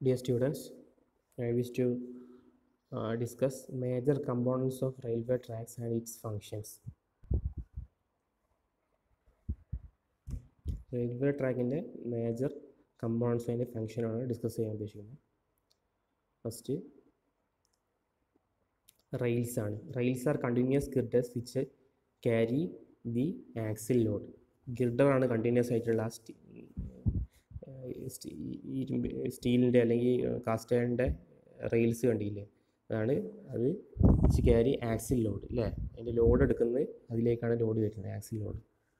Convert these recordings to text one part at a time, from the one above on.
Dear students, I wish to uh, discuss major components of railway tracks and its functions. Railway ട്രാക്കിൻ്റെ major components അതിൻ്റെ ഫങ്ഷനാണ് discuss ചെയ്യാൻ ഉദ്ദേശിക്കുന്നത് first rails ആണ് rails are continuous girders which carry the axle load ഗിർഡറാണ് continuous ആയിട്ടുള്ള ആ സ്റ്റീ ഇരുമ്പ് സ്റ്റീലിൻ്റെ അല്ലെങ്കിൽ കാസ്റ്റ് അയണിൻ്റെ റെയിൽസ് കണ്ടില്ലേ അതാണ് അത് വെച്ച് ക്യാരി ആക്സിൽ ലോഡ് അല്ലേ അതിൻ്റെ ലോഡ് എടുക്കുന്നത് അതിലേക്കാണ് ലോഡ് വരുന്നത് ആക്സിൽ ലോഡ്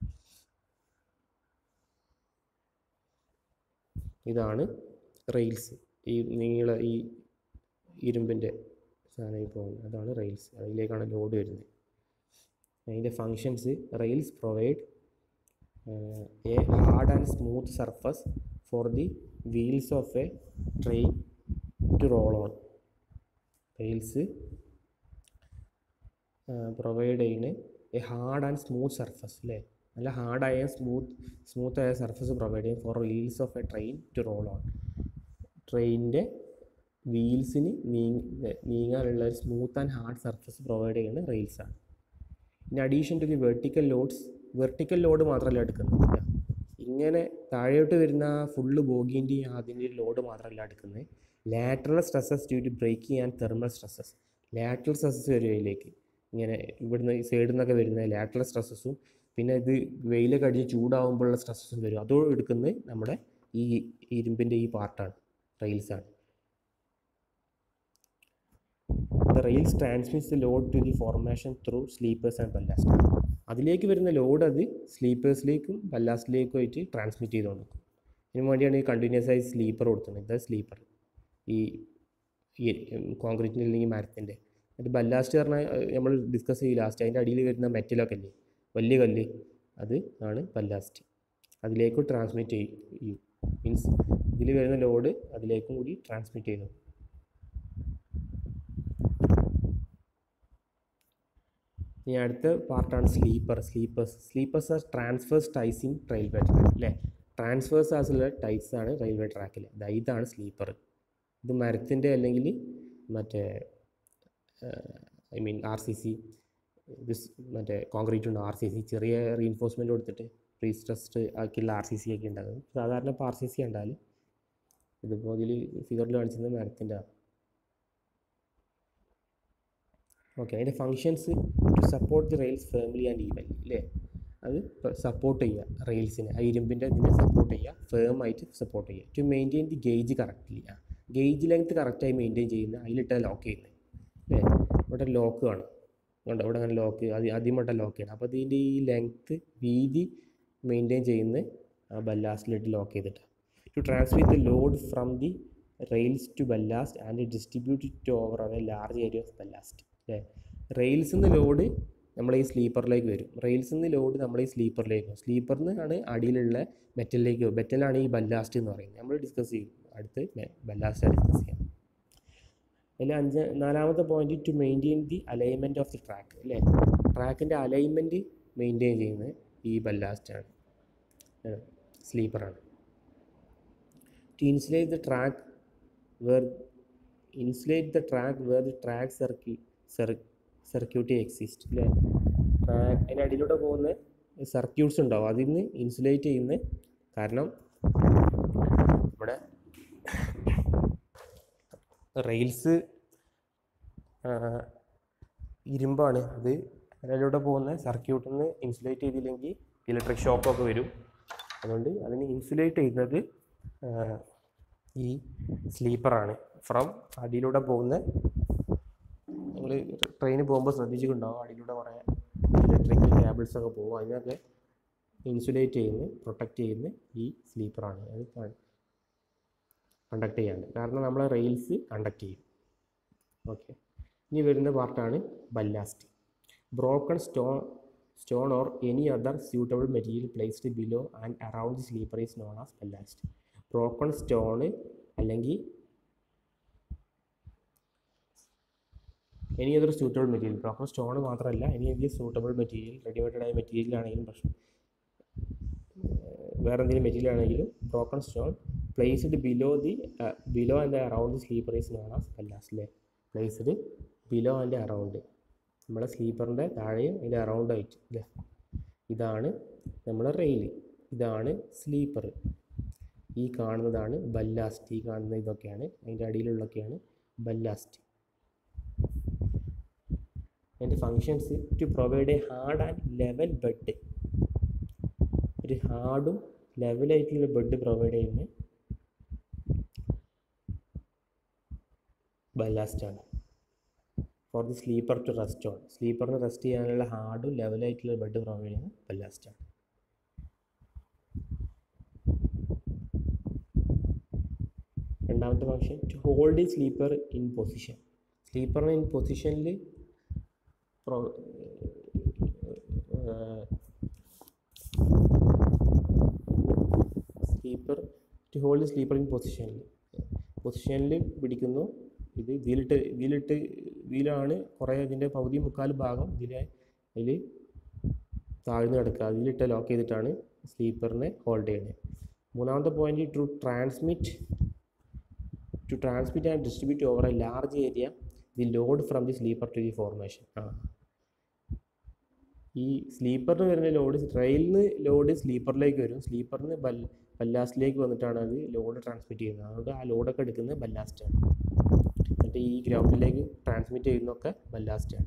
ഇതാണ് റെയിൽസ് ഈ നീള ഈ ഇരുമ്പിൻ്റെ സാധനം പോകുന്നത് അതാണ് റെയിൽസ് അതിലേക്കാണ് ലോഡ് വരുന്നത് അതിൻ്റെ functions rails provide a hard and smooth surface for the wheels of a train to roll on rails provide ചെയ്യുന്ന a hard and smooth surface അല്ലേ നല്ല ഹാർഡായ സ്മൂത്ത് സ്മൂത്തായ സർഫസ് പ്രൊവൈഡ് ചെയ്യും for wheels of a train to roll on ട്രെയിനിൻ്റെ വീൽസിന് നീങ്ങ നീങ്ങാനുള്ള ഒരു smooth and hard surface provide ചെയ്യുന്ന റെയിൽസാണ് in addition to the vertical loads vertical load മാത്രമല്ല എടുക്കുന്നത് ഇങ്ങനെ താഴോട്ട് വരുന്ന ഫുള്ള് ബോഗിൻ്റെ അതിൻ്റെ ലോഡ് മാത്രമല്ല എടുക്കുന്നത് lateral stresses due to braking and thermal stresses lateral stresses വരും അതിലേക്ക് ഇങ്ങനെ ഇവിടുന്ന് സൈഡിൽ നിന്നൊക്കെ വരുന്ന ലാറ്ററൽ സ്ട്രെസ്സസും പിന്നെ ഇത് വെയിലൊക്കെ അടിച്ച് ചൂടാകുമ്പോഴുള്ള സ്ട്രെസ്സസും വരും അതോ എടുക്കുന്നത് നമ്മുടെ ഈ ഇരുമ്പിൻ്റെ ഈ പാർട്ടാണ് റെയിൽസാണ് the rails transmits the load to the formation through sleepers and ballast അതിലേക്ക് വരുന്ന ലോഡ് അത് സ്ലീപ്പേഴ്സിലേക്കും ബല്ലാസ്റ്റിലേക്കും ആയിട്ട് ട്രാൻസ്മിറ്റ് ചെയ്ത് കൊടുക്കും ഇതിനു വേണ്ടിയാണ് ഈ കണ്ടിന്യൂസ് ആയി സ്ലീപ്പർ കൊടുക്കുന്നത് ഇത് സ്ലീപ്പർ ഈ കോൺക്രീറ്റിൻ്റെ അല്ലെങ്കിൽ മരത്തിൻ്റെ എന്നിട്ട് ബല്ലാസ്റ്റ് പറഞ്ഞാൽ നമ്മൾ ഡിസ്കസ് ചെയ്യും ലാസ്റ്റ് അതിൻ്റെ അടിയിൽ വരുന്ന മെറ്റലൊക്കെ അല്ലേ വലിയ കല്ല് അത് ആണ് ബല്ലാസ്റ്റ് അതിലേക്ക് ട്രാൻസ്മിറ്റ് ചെയ്യും മീൻസ് ഇതിൽ വരുന്ന ലോഡ് അതിലേക്കും കൂടി ട്രാൻസ്മിറ്റ് ചെയ്തു ഇനി അടുത്ത പാർട്ടാണ് sleeper sleepers sleepers are transfers ties in railway track അല്ലേ ട്രാൻസ്ഫേഴ്സ് ആസുള്ള ടൈസ് ആണ് റെയിൽവേ ട്രാക്കിൽ ഇതാണ് സ്ലീപ്പർ ഇത് മരത്തിൻ്റെ അല്ലെങ്കിൽ മറ്റേ I mean R C C ഇത് മറ്റേ കോൺക്രീറ്റ് ഉണ്ട് ആർ സി സി ചെറിയ റീൻഫോഴ്സ്മെൻറ്റ് കൊടുത്തിട്ട് പ്രീ സ്ട്രെസ്ഡ് ആക്കിയുള്ള ആർ സി സി ഒക്കെ ഉണ്ടാകും സാധാരണ ഇപ്പോൾ ആർ സി സി ഉണ്ടാൽ ഇതിപ്പോൾ ഇതിൽ ഫിഗറിൽ കാണിച്ചിരുന്നത് മരത്തിൻ്റെ ഓക്കെ അതിൻ്റെ functions to support the rails firmly and even അല്ലേ അത് സപ്പോർട്ട് ചെയ്യുക റെയിൽസിനെ ആ ഇരുമ്പിൻ്റെ ഇതിനെ സപ്പോർട്ട് ചെയ്യുക ഫേം ആയിട്ട് സപ്പോർട്ട് ചെയ്യുക to maintain the gauge correctly ആ ഗേജ് ലെങ്ത് കറക്റ്റായി മെയിൻറ്റെയിൻ ചെയ്യുന്ന അതിലിട്ട് ലോക്ക് ചെയ്യുന്നത് അല്ലേ ഇവിടെ ലോക്ക് കാണും അതുകൊണ്ട് ഇവിടെ അങ്ങനെ ലോക്ക് അത് ആദ്യമായിട്ട് ലോക്ക് ചെയ്യണം അപ്പോൾ ഇതിൻ്റെ ഈ ലെങ്ത്ത് വീതി മെയിൻറ്റെയിൻ ചെയ്യുന്ന ആ ബല്ലാസ്റ്റിലിട്ട് ലോക്ക് ചെയ്തിട്ട് to transmit the load from the rails to ballast and distribute it over a large area of ballast അല്ലേ റെയിൽസിൽ നിന്ന് ലോഡ് നമ്മളെ ഈ സ്ലീപ്പറിലേക്ക് വരും റെയിൽസിൽ നിന്ന് ലോഡ് നമ്മളെ ഈ സ്ലീപ്പറിലേക്ക് വരും സ്ലീപ്പറിൽ ആണ് അടിയിലുള്ള മെറ്റലിലേക്ക് വരും മെറ്റലാണ് ഈ ബല്ലാസ്റ്റ് എന്ന് പറയുന്നത് നമ്മൾ ഡിസ്കസ് ചെയ്യും അടുത്ത് ബല്ലാസ്റ്റ് ഡിസ്കസ് ചെയ്യാം അതിൽ അഞ്ച് നാലാമത്തെ point to maintain the alignment of the track അല്ലേ ട്രാക്കിൻ്റെ അലൈൻമെൻറ്റ് മെയിൻറ്റെയിൻ ചെയ്യുന്നത് ഈ ബല്ലാസ്റ്റാണ് സ്ലീപ്പറാണ് to insulate the track where insulate the track where the track സർക്യൂ സെർ സർക്യൂട്ട് എക്സിസ്റ്റ് അല്ലേ ട്രാക്ക് അതിൻ്റെ അടിയിലൂടെ പോകുന്ന സർക്യൂട്ട്സ് ഉണ്ടാവും അതിൽ നിന്ന് ഇൻസുലേറ്റ് ചെയ്യുന്ന കാരണം ഇവിടെ റെയിൽസ് ഇരുമ്പാണ് അത് അതിലൂടെ പോകുന്ന സർക്യൂട്ടിൽ നിന്ന് ഇൻസുലേറ്റ് ചെയ്തില്ലെങ്കിൽ ഇലക്ട്രിക് ഷോക്കൊക്കെ വരും അതുകൊണ്ട് അതിന് ഇൻസുലേറ്റ് ചെയ്യുന്നത് ഈ സ്ലീപ്പറാണ് ഫ്രം അടിയിലൂടെ പോകുന്ന നിങ്ങൾ ട്രെയിനിൽ പോകുമ്പോൾ ശ്രദ്ധിച്ചിട്ടുണ്ടാവും അടിയിലൂടെ കുറേ ഇലക്ട്രിക് കേബിൾസ് ഒക്കെ പോകും അതിനൊക്കെ ഇൻസുലേറ്റ് ചെയ്യുന്ന പ്രൊട്ടക്റ്റ് ചെയ്യുന്ന ഈ സ്ലീപ്പറാണ് അത് കണ്ടക്ട് ചെയ്യാണ്ട് കാരണം നമ്മളെ റെയിൽസ് കണ്ടക്ട് ചെയ്യും ഓക്കെ ഇനി വരുന്ന പാർട്ടാണ് ballast broken stone stone or any other suitable material placed below and around the sleeper is known as ballast broken stone അല്ലെങ്കിൽ any other suitable material broken stone മാത്രമല്ല any എന്തെങ്കിലും suitable material readymaded ആയ material ആണെങ്കിലും പ്രശ്നം വേറെ എന്തെങ്കിലും material ആണെങ്കിലും broken stone placed below the below and around the sleeper is known as ballast അല്ലേ പ്ലേസ്ഡ് ബിലോ ആൻഡ് അറൗണ്ട് നമ്മളെ സ്ലീപ്പറിൻ്റെ താഴെയും അതിൻ്റെ അറൗണ്ട് ആയിട്ട് അല്ലേ ഇതാണ് നമ്മളെ റെയിൽ ഇതാണ് സ്ലീപ്പർ ഈ കാണുന്നതാണ് ബല്ലാസ്റ്റ് ഈ കാണുന്ന ഇതൊക്കെയാണ് അതിൻ്റെ അടിയിലുള്ളതൊക്കെയാണ് ബല്ലാസ്റ്റ് അതിൻ്റെ functions to provide a hard and level bed ഒരു ഹാർഡും ലെവലായിട്ടുള്ള ബെഡ് പ്രൊവൈഡ് ചെയ്യുന്ന ബല്ലാസ്റ്റാണ് for the sleeper to rest on സ്ലീപ്പറിന് റെസ്റ്റ് ചെയ്യാനുള്ള ഹാർഡും ലെവലായിട്ടുള്ള ബെഡ് പ്രൊവൈഡ് ചെയ്യുന്ന ബല്ലാസ്റ്റാണ് രണ്ടാമത്തെ ഫംഗ്ഷൻ ടു ഹോൾഡ് ഈ സ്ലീപ്പർ ഇൻ പൊസിഷൻ സ്ലീപ്പറിനെ ഇൻ പൊസിഷനിൽ പ്രൊ sleeper to hold sleeper in പൊസിഷനിൽ പൊസിഷനിൽ പിടിക്കുന്നു ഇത് ഇതിലിട്ട് ഇതിലിട്ട് ഇതിലാണ് കുറേ ഇതിൻ്റെ പകുതി മുക്കാൽ ഭാഗം ഇതിലെ അതിൽ താഴ്ന്നു കിടക്കുക അതിലിട്ട് ലോക്ക് ചെയ്തിട്ടാണ് സ്ലീപ്പറിനെ ഹോൾഡ് ചെയ്യുന്നത് മൂന്നാമത്തെ point to transmit to transmit and distribute over a large area the load from the sleeper to the formation ആ ഈ സ്ലീപ്പറിന് വരുന്ന ലോഡ് ട്രെയിനിന് ലോഡ് സ്ലീപ്പറിലേക്ക് വരും സ്ലീപ്പറിന് ബൽ ബല്ലാസ്റ്റിലേക്ക് വന്നിട്ടാണ് അത് ലോഡ് ട്രാൻസ്മിറ്റ് ചെയ്യുന്നത് അതുകൊണ്ട് ആ ലോഡൊക്കെ എടുക്കുന്നത് ബല്ലാസ്റ്റാണ് എന്നിട്ട് ഈ ഗ്രൗണ്ടിലേക്ക് ട്രാൻസ്മിറ്റ് ചെയ്യുന്നതൊക്കെ ബല്ലാസ്റ്റാണ്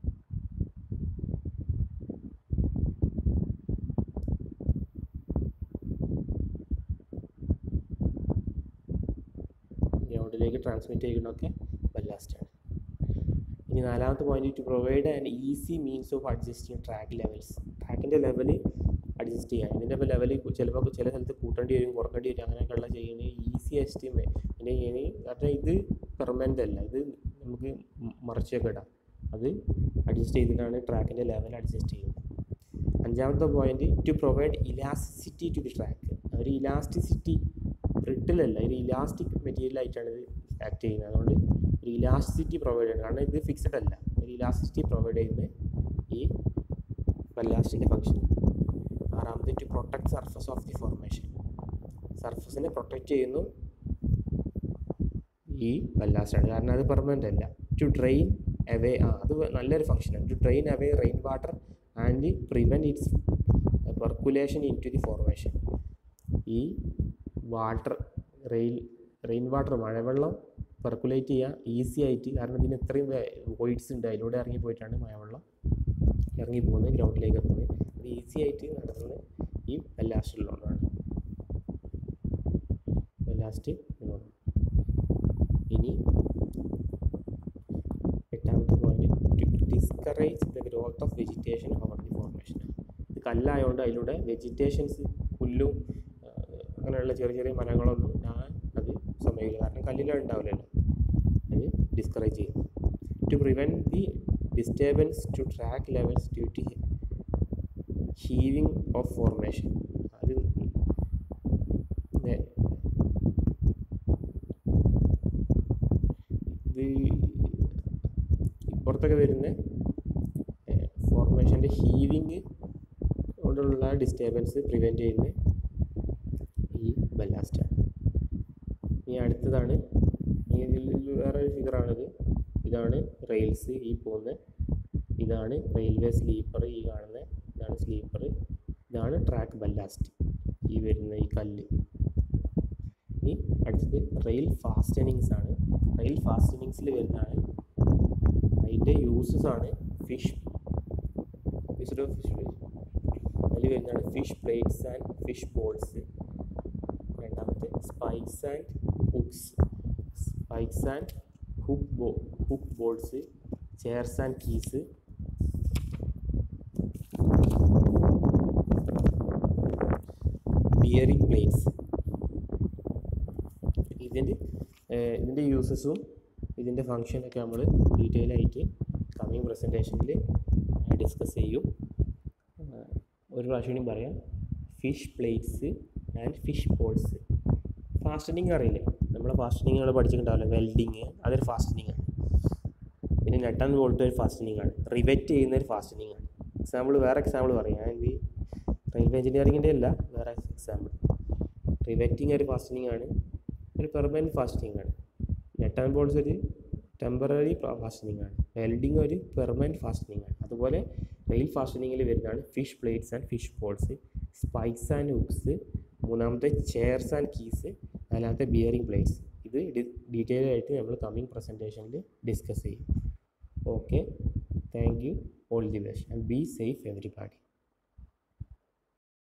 ഗ്രൗണ്ടിലേക്ക് ട്രാൻസ്മിറ്റ് ചെയ്യുന്നതൊക്കെ ബല്ലാസ്റ്റാണ് ഇനി നാലാമത്തെ point to provide an easy means of adjusting track levels ട്രാക്കിൻ്റെ ലെവൽ അഡ്ജസ്റ്റ് ചെയ്യാം ഇതിൻ്റെ ഇപ്പോൾ ലെവൽ ചിലപ്പോൾ ചില സ്ഥലത്ത് കൂട്ടേണ്ടി വരും കുറക്കേണ്ടി വരും അങ്ങനെയൊക്കെയുള്ള ചെയ്യുന്നത് ഈസി എസ്റ്റിമേ പിന്നെ ഇനി കാരണം ഇത് പെർമനൻ്റ് അല്ല ഇത് നമുക്ക് മറിച്ചൊക്കെ ഇടാം അത് അഡ്ജസ്റ്റ് ചെയ്തിട്ടാണ് ട്രാക്കിൻ്റെ ലെവൽ അഡ്ജസ്റ്റ് ചെയ്യുന്നത് അഞ്ചാമത്തെ point to provide elasticity to the track ഒരു ഇലാസ്റ്റിസിറ്റി ബ്രിട്ടിലല്ല ഒരു ഇലാസ്റ്റിക് മെറ്റീരിയൽ ആയിട്ടാണ് ഇത് ആക്ട് ചെയ്യുന്നത് അതുകൊണ്ട് ഒരു ഇലാസ്റ്റിസിറ്റി പ്രൊവൈഡ് ചെയ്യുന്നത് കാരണം ഇത് ഫിക്സഡ് അല്ല ഒരു ഇലാസ്റ്റിസിറ്റി പ്രൊവൈഡ് ചെയ്യുന്നത് ഈ ബല്ലാസ്റ്റിൻ്റെ ഫംഗ്ഷൻ ആറാമത് to protect surface of the formation സർഫസിനെ പ്രൊട്ടക്റ്റ് ചെയ്യുന്നു ഈ ബല്ലാസ്റ്റാണ് കാരണം അത് പെർമനൻ്റ് അല്ല ടു ഡ്രെയിൻ അവേ ആ അത് നല്ലൊരു ഫംഗ്ഷനാണ് to drain away rain water and prevent its percolation into the formation ഈ വാട്ടർ റെയിൽ റെയിൻ വാട്ടർ മഴവെള്ളം പെർക്കുലേറ്റ് ചെയ്യുക ഈസി ആയിട്ട് കാരണം ഇതിന് ഇത്രയും വോയിഡ്സ് ഉണ്ട് അതിലൂടെ ഇറങ്ങി പോയിട്ടാണ് മഴവെള്ളം ഇറങ്ങി പോകുന്നത് ഗ്രൗണ്ടിലേക്ക് എത്തുന്നത് അത് ഈസി ആയിട്ട് നടത്തുന്നത് ഈ ബല്ലാസ്റ്റിലുള്ളതാണ് ബല്ലാസ്റ്റ് എന്നുള്ളത് ഇനി എട്ടാമത്തെ point discourage the growth of vegetation over the formation ഇത് കല്ലായതുകൊണ്ട് അതിലൂടെ വെജിറ്റേഷൻസ് പുല്ലും ആ, അങ്ങനെയുള്ള ചെറിയ ചെറിയ മരങ്ങളൊന്നും ഞാൻ അത് സമയമില്ല കാരണം കല്ലിലും ഉണ്ടാവില്ലല്ലോ അത് ഡിസ്കറേജ് ചെയ്യും to prevent the disturbance to track levels due to heaving of formation അത് നേ- ഇത് ഇപ്പുറത്തൊക്കെ വരുന്ന ഫോർമേഷൻ്റെ ഹീവിങ് കൊണ്ടുള്ള ഡിസ്റ്റർബൻസ് പ്രിവെൻറ്റ് ചെയ്യുന്ന ഈ ബല്ലാസ്റ്റാണ് ഇനി അടുത്തതാണ് ഇനി ഇതിൽ വേറെ ഒരു ഫിഗറാണിത് ഇതാണ് റെയിൽസ് ഈ പോകുന്ന ഇതാണ് റെയിൽവേ സ്ലീപ്പർ ഈ കാണുന്ന ഇതാണ് സ്ലീപ്പർ ഇതാണ് ട്രാക്ക് ബല്ലാസ്റ്റ് ഈ വരുന്ന ഈ കല്ല് ഇനി അടുത്തത് റെയിൽ ഫാസ്റ്റനിങ്സ് ആണ് റെയിൽ ഫാസ്റ്റനിങ്സിൽ വരുന്നതാണ് അതിൻ്റെ യൂസസ് ആണ് ഫിഷ് ഫിഷ് ഫിഷ് അതിൽ വരുന്നതാണ് fish plates and fish bolts രണ്ടാമത്തെ spikes and hooks spikes and hook ബോ hook bolts chairs and keys bearing plates ഇതിൻ്റെ ഇതിൻ്റെ യൂസസും ഇതിൻ്റെ ഫങ്ഷനൊക്കെ നമ്മൾ ഡീറ്റെയിൽ ആയിട്ട് കമ്മിങ് പ്രസൻറ്റേഷനിൽ ഡിസ്കസ് ചെയ്യും ആ, ഒരു പ്രാവശ്യം കൂടി പറയാം fish plates and fish bolts fastening അറിയില്ലേ നമ്മളെ ഫാസ്റ്റനിങ് നമ്മൾ പഠിച്ചിട്ടുണ്ടാവില്ല വെൽഡിങ് അതൊരു ഫാസ്റ്റനിങ് ആണ് പിന്നെ നട്ട് ആൻഡ് ബോൾട്ട് ഒരു ഫാസ്റ്റനിങ് ആണ് റിവെറ്റ് ചെയ്യുന്ന ഒരു ഫാസ്റ്റനിങ് ആണ് എക്സാമ്പിൾ വേറെ എക്സാമ്പിൾ പറയാം ഞാൻ ഇത് റെയിൽവേ എഞ്ചിനീയറിങ്ങിൻ്റെ അല്ല വേറെ എക്സാമ്പിൾ റിവറ്റിംഗ് ഒരു ഫാസ്റ്റനിങ് ആണ് ഒരു പെർമനൻറ്റ് ഫാസ്റ്റനിങ് ആണ് നെറ്റ് ആൻഡ് ബോൾസ് ഒരു ടെമ്പററി ഫാസ്റ്റനിങ് ആണ് വെൽഡിങ് ഒരു പെർമനൻറ്റ് ഫാസ്റ്റനിങ് ആണ് അതുപോലെ റെയിൽ ഫാസ്റ്റനിങ്ങിൽ വരുന്നതാണ് fish plates and fish bolts spikes and hooks മൂന്നാമത്തെ ചെയർസ് ആൻഡ് കീസ് നാലാമത്തെ ബിയറിംഗ് പ്ലേറ്റ്സ് ഇത് ഡീറ്റെയിൽ ആയിട്ട് നമ്മൾ കമ്മിങ് പ്രസൻറ്റേഷനിൽ ഡിസ്കസ് ചെയ്യും okay thank you all the best and be safe everybody